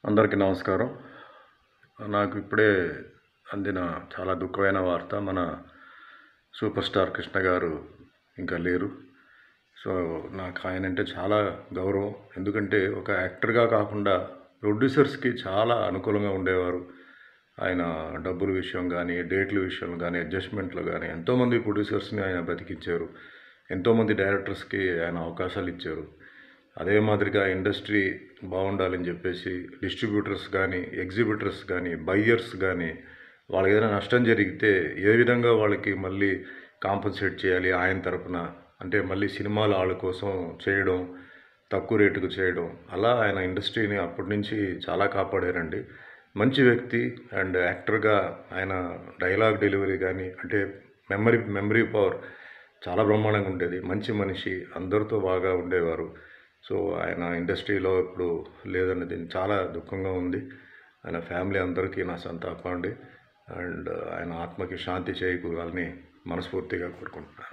అందరికీ నమస్కారం నాకు ఇప్పుడే అందిన చాలా దుఃఖమైన వార్త మన సూపర్ స్టార్ కృష్ణ గారు ఇంకా లేరు సో నాకు ఆయన అంటే చాలా గౌరవం ఎందుకంటే ఒక యాక్టర్గా కాకుండా ప్రొడ్యూసర్స్కి చాలా అనుకూలంగా ఉండేవారు ఆయన డబ్బుల విషయం కానీ డేట్ల విషయం కానీ అడ్జస్ట్మెంట్లు కానీ ఎంతోమంది ప్రొడ్యూసర్స్ని ఆయన బ్రతికించారు ఎంతోమంది డైరెక్టర్స్కి ఆయన అవకాశాలు ఇచ్చారు అదే మాదిరిగా ఇండస్ట్రీ బాగుండాలని చెప్పేసి డిస్ట్రిబ్యూటర్స్ కానీ ఎగ్జిబిటర్స్ కానీ బయ్యర్స్ కానీ వాళ్ళకి ఏదైనా నష్టం జరిగితే ఏ విధంగా వాళ్ళకి మళ్ళీ కాంపన్సేట్ చేయాలి ఆయన తరపున అంటే మళ్ళీ సినిమాలు వాళ్ళ కోసం చేయడం తక్కువ రేటుకు చేయడం అలా ఆయన ఇండస్ట్రీని అప్పటి నుంచి చాలా కాపాడారండి మంచి వ్యక్తి అండ్ యాక్టర్గా ఆయన డైలాగ్ డెలివరీ కానీ అంటే మెమరీ మెమరీ పవర్ చాలా బ్రహ్మాండంగా ఉండేది మంచి మనిషి అందరితో బాగా ఉండేవారు సో ఆయన ఇండస్ట్రీలో ఇప్పుడు లేదన్నది చాలా దుఃఖంగా ఉంది ఆయన ఫ్యామిలీ అందరికీ నా సంతాపం అండి అండ్ ఆయన ఆత్మకి శాంతి చేకూరాలని మనస్ఫూర్తిగా కోరుకుంటున్నాను